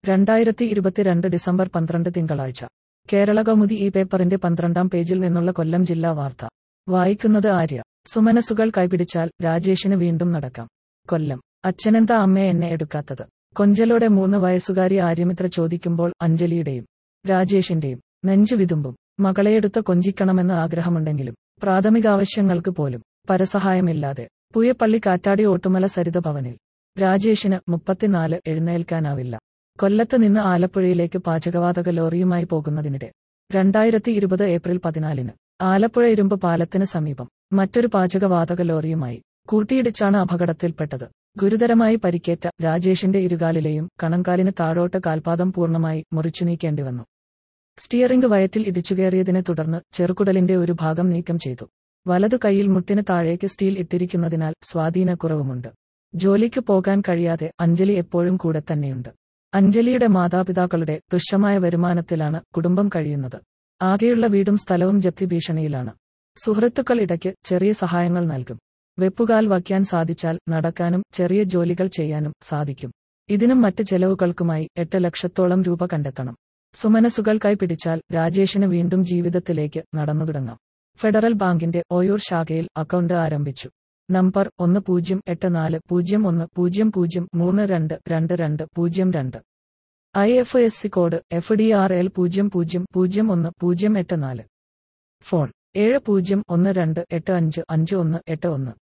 രണ്ടായിരത്തി ഇരുപത്തിരണ്ട് ഡിസംബർ പന്ത്രണ്ട് തിങ്കളാഴ്ച കേരള കൗമുദി ഈ പേപ്പറിന്റെ പന്ത്രണ്ടാം പേജിൽ നിന്നുള്ള കൊല്ലം ജില്ലാ വാർത്ത വായിക്കുന്നത് ആര്യ സുമനസുകൾ കൈപിടിച്ചാൽ രാജേഷിന് വീണ്ടും നടക്കാം കൊല്ലം അച്ഛനെന്താ അമ്മയെ എന്നെ എടുക്കാത്തത് കൊഞ്ചലോടെ മൂന്ന് വയസ്സുകാരി ആര്യമിത്ര ചോദിക്കുമ്പോൾ അഞ്ജലിയുടെയും രാജേഷിന്റെയും നെഞ്ചു വിതുമ്പും മകളെയെടുത്ത് കൊഞ്ചിക്കണമെന്ന് ആഗ്രഹമുണ്ടെങ്കിലും പ്രാഥമികാവശ്യങ്ങൾക്ക് പോലും പരസഹായമില്ലാതെ പൂയപ്പള്ളി കാറ്റാടി ഓട്ടുമല സരിത ഭവനിൽ രാജേഷിന് മുപ്പത്തിനാല് എഴുന്നേൽക്കാനാവില്ല കൊല്ലത്ത് നിന്ന് ആലപ്പുഴയിലേക്ക് പാചകവാതക ലോറിയുമായി പോകുന്നതിനിടെ രണ്ടായിരത്തി ഇരുപത് ഏപ്രിൽ പതിനാലിന് ആലപ്പുഴ ഇരുമ്പ് പാലത്തിന് സമീപം മറ്റൊരു പാചകവാതക ലോറിയുമായി കൂട്ടിയിടിച്ചാണ് അപകടത്തിൽപ്പെട്ടത് ഗുരുതരമായി പരിക്കേറ്റ രാജേഷിന്റെ ഇരുകാലിലെയും കണങ്കാലിന് താഴോട്ട് കാൽപാദം പൂർണ്ണമായി മുറിച്ചു നീക്കേണ്ടി വന്നു സ്റ്റിയറിംഗ് വയറ്റിൽ ഇടിച്ചുകയറിയതിനെ തുടർന്ന് ചെറുകുടലിന്റെ ഒരു ഭാഗം നീക്കം ചെയ്തു വലതു കൈയിൽ മുട്ടിന് താഴേക്ക് സ്റ്റീൽ ഇട്ടിരിക്കുന്നതിനാൽ സ്വാധീനക്കുറവുമുണ്ട് ജോലിക്ക് പോകാൻ കഴിയാതെ അഞ്ജലി എപ്പോഴും കൂടെ തന്നെയുണ്ട് അഞ്ജലിയുടെ മാതാപിതാക്കളുടെ തുച്ഛമായ വരുമാനത്തിലാണ് കുടുംബം കഴിയുന്നത് ആകെയുള്ള വീടും സ്ഥലവും ജപ്തി ഭീഷണിയിലാണ് സുഹൃത്തുക്കൾ ഇടയ്ക്ക് ചെറിയ സഹായങ്ങൾ നൽകും വെപ്പുകാൽ വയ്ക്കാൻ സാധിച്ചാൽ നടക്കാനും ചെറിയ ജോലികൾ ചെയ്യാനും സാധിക്കും ഇതിനും മറ്റ് ചെലവുകൾക്കുമായി എട്ട് ലക്ഷത്തോളം രൂപ കണ്ടെത്തണം സുമനസുകൾ കൈപിടിച്ചാൽ രാജേഷിന് വീണ്ടും ജീവിതത്തിലേക്ക് നടന്നു തുടങ്ങാം ഫെഡറൽ ബാങ്കിന്റെ ഓയൂർ ശാഖയിൽ അക്കൗണ്ട് ആരംഭിച്ചു നമ്പർ ഒന്ന് പൂജ്യം എട്ട് നാല് പൂജ്യം ഒന്ന് പൂജ്യം പൂജ്യം മൂന്ന് രണ്ട് രണ്ട് രണ്ട് പൂജ്യം രണ്ട് I F S C code F D R L പൂജ്യം പൂജ്യം പൂജ്യം ഒന്ന് പൂജ്യം എട്ട് നാല് ഫോൺ ഏഴ് പൂജ്യം ഒന്ന് രണ്ട് എട്ട് അഞ്ച് അഞ്ച് ഒന്ന് എട്ട് ഒന്ന്